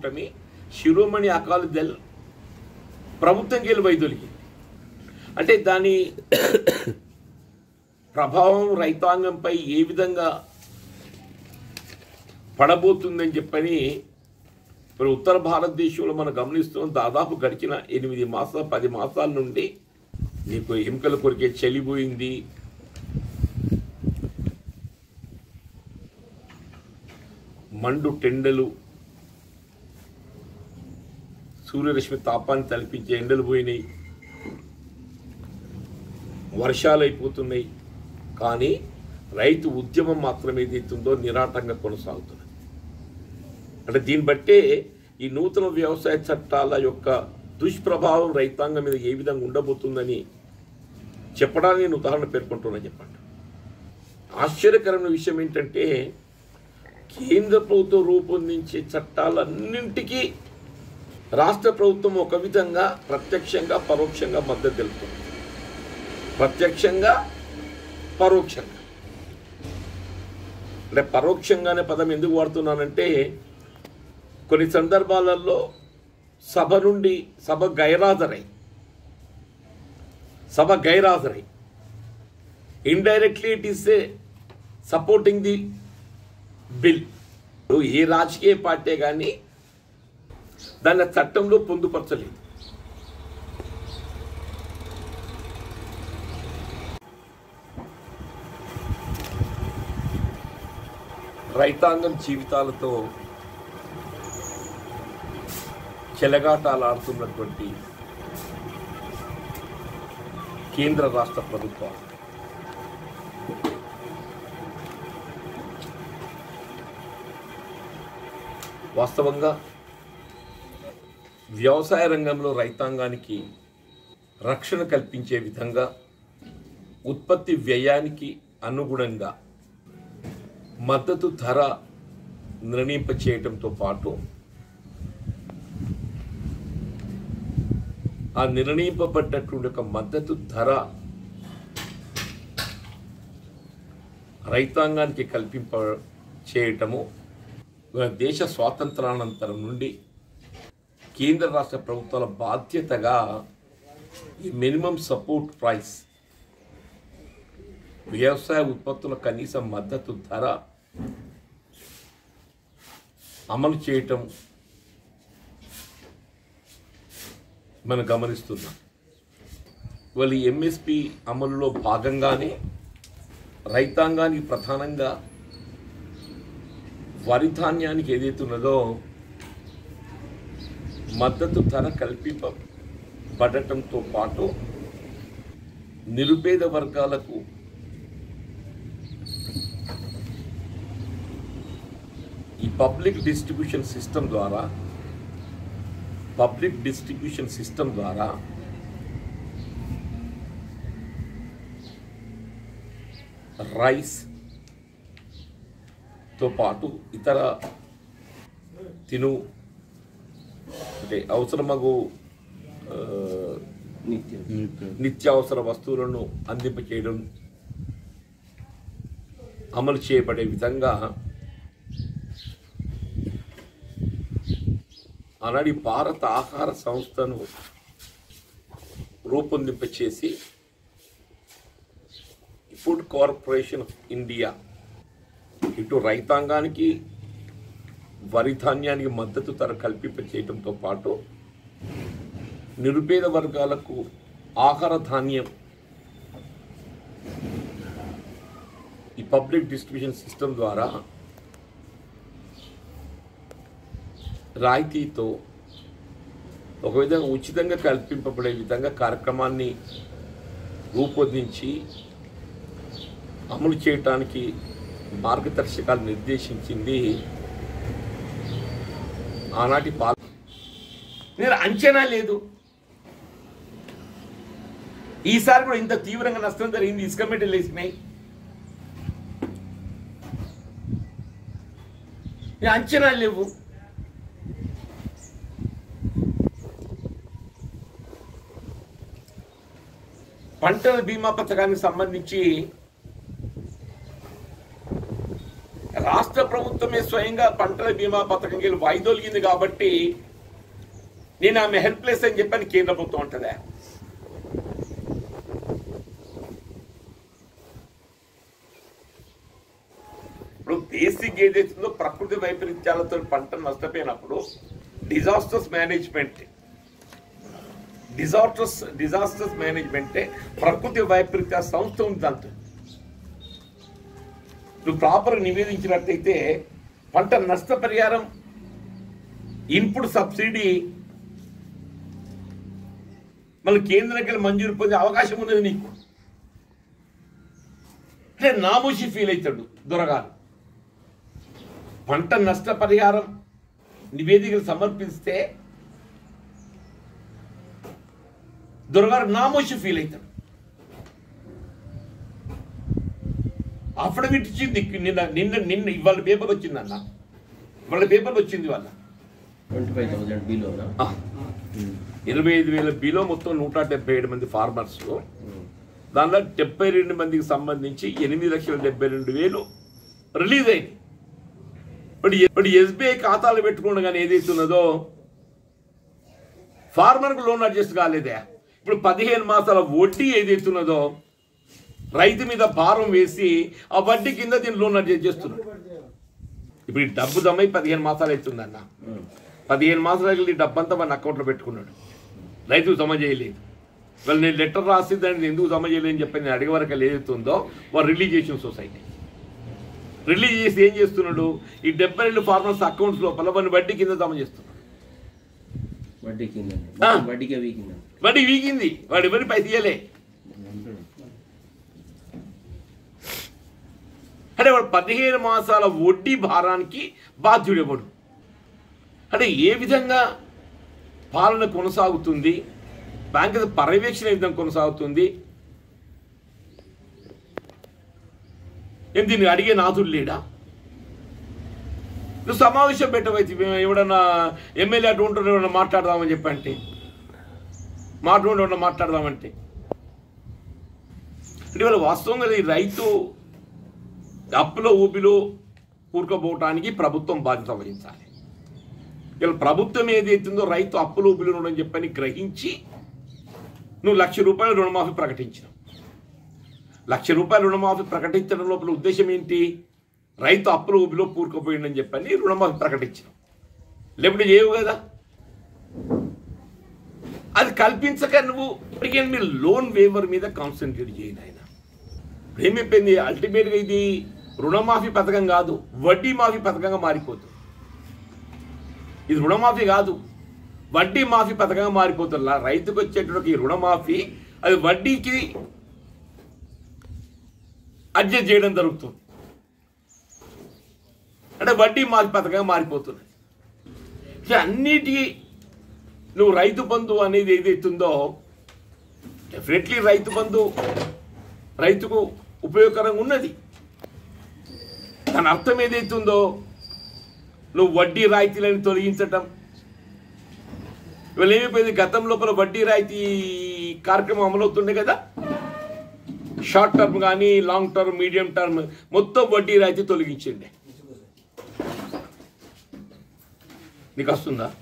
కూటమి శిరోమణి అకాలి దళ్ ప్రభుత్వం గెలు వైదొలిగింది అంటే దాని ప్రభావం రైతాంగంపై ఏ విధంగా పడబోతుందని చెప్పని ఇప్పుడు ఉత్తర భారతదేశంలో మనం గమనిస్తున్నాం దాదాపు గడిచిన ఎనిమిది మాసాలు పది మాసాల నుండి నీకు ఎముకల కొరికే చలిపోయింది మండు టెండలు సూర్యరశ్మి తాపాన్ని తలపించే ఎండలు పోయినాయి వర్షాలు అయిపోతున్నాయి కానీ రైతు ఉద్యమం మాత్రం ఏదైతుందో నిరాటంగా కొనసాగుతున్నది అంటే దీన్ని బట్టే ఈ నూతన వ్యవసాయ చట్టాల యొక్క దుష్ప్రభావం రైతాంగం మీద ఏ విధంగా ఉండబోతుందని చెప్పడానికి నేను ఉదాహరణ పేర్కొంటున్నా చెప్పండి ఆశ్చర్యకరమైన విషయం ఏంటంటే కేంద్ర ప్రభుత్వం రూపొందించే చట్టాలన్నింటికీ రాష్ట్ర ప్రభుత్వం ఒక విధంగా ప్రత్యక్షంగా పరోక్షంగా మద్దతు తెలుపుతుంది ప్రత్యక్షంగా పరోక్షంగా అంటే పరోక్షంగానే పదం ఎందుకు వాడుతున్నానంటే కొన్ని సందర్భాలలో సభ నుండి సభ గైరాజరై సభ గైరాజరై indirectly it is a supporting the bill ఏ రాజకీయ పార్టీ కానీ దాన్ని చట్టంలో పొందుపరచలేదు రైతాంగం జీవితాలతో చెలగాటాలు ఆడుతున్నటువంటి కేంద్ర రాష్ట్ర ప్రభుత్వాలు వాస్తవంగా వ్యవసాయ రంగంలో రైతాంగానికి రక్షణ కల్పించే విధంగా ఉత్పత్తి వ్యయానికి అనుగుణంగా మద్దతు ధర నిర్ణయింప చేయటంతో పాటు ఆ నిర్ణయింపబడ్డటువంటి ఒక మద్దతు ధర రైతాంగానికి కల్పింప చేయటము మన దేశ స్వాతంత్రానంతరం నుండి కేంద్ర రాష్ట్ర ప్రభుత్వాల బాధ్యతగా ఈ మినిమం సపోర్ట్ ప్రైస్ వ్యవసాయ ఉత్పత్తుల కనీస మద్దతు ధర అమలు చేయటం మనం గమనిస్తున్నాం వాళ్ళు ఎంఎస్పి అమలులో భాగంగానే రైతాంగానికి ప్రధానంగా వరి ధాన్యానికి ఏదైతే ఉన్నదో మద్దతు ధర కల్పింపబడటంతో పాటు నిరుపేద వర్గాలకు ఈ పబ్లిక్ డిస్ట్రిబ్యూషన్ సిస్టమ్ ద్వారా పబ్లిక్ డిస్ట్రిబ్యూషన్ సిస్టమ్ ద్వారా రైస్ తో పాటు ఇతర తిను అంటే అవసరమగు ఆ, నిత్యావసర వస్తువులను అందింప చేయడం అమలు చేయబడే విధంగా ఆనాడు భారత ఆహార సంస్థను రూపొందింప చేసి ఫుడ్ కార్పొరేషన్ ఆఫ్ ఇండియా ఇటు రైతాంగానికి వరి ధాన్యానికి మద్దతు ధర కల్పింప చేయడంతో పాటు నిరుపేద వర్గాలకు ఆహార ధాన్యం ఈ పబ్లిక్ డిస్ట్రిబ్యూషన్ సిస్టమ్ ద్వారా రాయితీతో ఒక విధంగా ఉచితంగా కల్పింపబడే విధంగా కార్యక్రమాన్ని రూపొందించి అమలు చేయటానికి మార్గదర్శకాలు నిర్దేశించింది ఆనాటి పాల నేను అంచనా లేదు ఈసారి కూడా ఇంత తీవ్రంగా నష్టం జరిగింది ఇసుక మెటీరియల్ వేసినాయి నేను అంచనా లేవు పంటల బీమా పథకానికి సంబంధించి రాష్ట్ర రాష్ట్ర ప్రభుత్వమే స్వయంగా పంటల బీమా పథకం కింద వాయిదొలిగింది కాబట్టి నేను ఆమె హెల్ప్లెస్ అని చెప్పని కేంద్ర ప్రభుత్వం అంటదా ఇప్పుడు బేసిక్ ఏదైతుందో ప్రకృతి వైపరీత్యాలతో పంట నష్టపోయినప్పుడు డిజాస్టర్స్ మేనేజ్మెంట్ డిజాస్టర్స్ డిజాస్టర్స్ మేనేజ్మెంటే ప్రకృతి వైపరీత్య సంస్థ ఉంది దాంతో నువ్వు ప్రాపర్ నివేదించినట్టయితే పంట నష్టపరిహారం ఇన్పుట్ సబ్సిడీ మళ్ళీ కేంద్రం వెళ్ళి మంజూరు పొందే అవకాశం ఉన్నది నీకు అంటే నామోషి ఫీల్ అవుతాడు దొరగారు పంట నష్టపరిహారం నివేదికలు సమర్పిస్తే దొరగారు నామోషి ఫీల్ అవుతాడు అఫిడవిట్ ఇచ్చింది నిన్న నిన్న నిన్న ఇవాళ పేపర్ వచ్చిందన్న ఇవాళ పేపర్ వచ్చింది వాళ్ళ ట్వంటీ ఫైవ్ థౌసండ్ బిలోనా ఇరవై ఐదు వేల బిలో మొత్తం నూట డెబ్బై ఏడు మంది ఫార్మర్స్ దానిలో డెబ్బై రెండు మందికి సంబంధించి ఎనిమిది లక్షల డెబ్బై రెండు వేలు రిలీజ్ అయింది ఇప్పుడు ఇప్పుడు ఎస్బీఐ ఖాతాలు పెట్టుకోవడం కానీ ఏదైతే ఉన్నదో ఫార్మర్కు లోన్ అడ్జస్ట్ కాలేదే ఇప్పుడు పదిహేను మాసాల వడ్డీ ఏదైతే ఉన్నదో రైతు మీద భారం వేసి ఆ వడ్డీ కింద దీన్ని లోన్ అడ్జస్ట్ చేస్తున్నాడు ఇప్పుడు ఈ డబ్బు దమ్మై పదిహేను మాసాలు అవుతుందన్న పదిహేను మాసాలు ఈ డబ్బంతా మన అకౌంట్లో పెట్టుకున్నాడు రైతుకు జమ చేయలేదు వాళ్ళు నేను లెటర్ రాసి దాన్ని ఎందుకు జమ చేయలేదని చెప్పి నేను అడిగే వరకు ఏదైతుందో వారు రిలీజ్ చేసిన సొసైటీ రిలీజ్ చేసి ఏం చేస్తున్నాడు ఈ డెబ్బై రెండు ఫార్మర్స్ అకౌంట్స్ లోపల వాడిని వడ్డీ కింద జమ చేస్తున్నాడు వడ్డీ కింద ఆ. వడ్డీకే వీకింద వడ్డీ వీగింది వాడు ఎవరి పైసలు ఇయ్యలే అంటే వాడు పదిహేను మాసాల వడ్డీ భారానికి బాధ్యుడెవడు అంటే ఏ విధంగా పాలన కొనసాగుతుంది బ్యాంక్ పర్యవేక్షణ ఏ విధంగా కొనసాగుతుంది ఏం దీన్ని అడిగే నాథుడు లేడా నువ్వు సమావేశం పెట్టవైతే ఎవడన్నా ఎమ్మెల్యే అటు ఉంటాడు ఎవడన్నా మాట్లాడదామని చెప్పంటే మాట్లాడి ఎవడన్నా మాట్లాడదామంటే అంటే ఇవాళ వాస్తవంగా ఈ రైతు అప్పులో ఊపిలో కూరుకోపోవటానికి ప్రభుత్వం బాధ్యత వహించాలి ఇలా ప్రభుత్వం ఏదైతుందో రైతు అప్పులు ఊపిలో ఉండని చెప్పని గ్రహించి నువ్వు లక్ష రూపాయల రుణమాఫీ ప్రకటించినావు లక్ష రూపాయల రుణమాఫీ ప్రకటించడం లోపల ఉద్దేశం ఏంటి రైతు అప్పుల ఊపిలో పూరుకుపోయిందని చెప్పని రుణమాఫీ ప్రకటించినావు లేకపోతే చేయవు కదా అది కల్పించక నువ్వు ఇప్పటికే మీరు లోన్ వేవర్ మీద కాన్సన్ట్రేట్ చేయండి ఆయన ఇప్పుడు ఏమైపోయింది అల్టిమేట్గా ఇది రుణమాఫీ పథకం కాదు వడ్డీ మాఫీ పథకంగా మారిపోతుంది ఇది రుణమాఫీ కాదు వడ్డీ మాఫీ పథకంగా మారిపోతుంది లా- రైతుకు వచ్చేటువంటి ఈ రుణమాఫీ అది వడ్డీకి అడ్జస్ట్ చేయడం జరుగుతుంది అంటే వడ్డీ మాఫీ పథకంగా మారిపోతున్నది ఇట్లా అన్నిటి నువ్వు రైతు బంధు అనేది ఏదైతుందో డెఫినెట్లీ రైతు బంధు రైతుకు ఉపయోగకరంగా ఉన్నది దాని అర్థం ఏదైతుందో నువ్వు వడ్డీ రాయితీలను తొలగించటం ఇవాళ ఏమైపోయింది గతం లోపల వడ్డీ రాయితీ కార్యక్రమం అమలవుతుండే కదా షార్ట్ టర్మ్ కానీ లాంగ్ టర్మ్ మీడియం టర్మ్ మొత్తం వడ్డీ రాయితీ తొలగించిండే నీకు వస్తుందా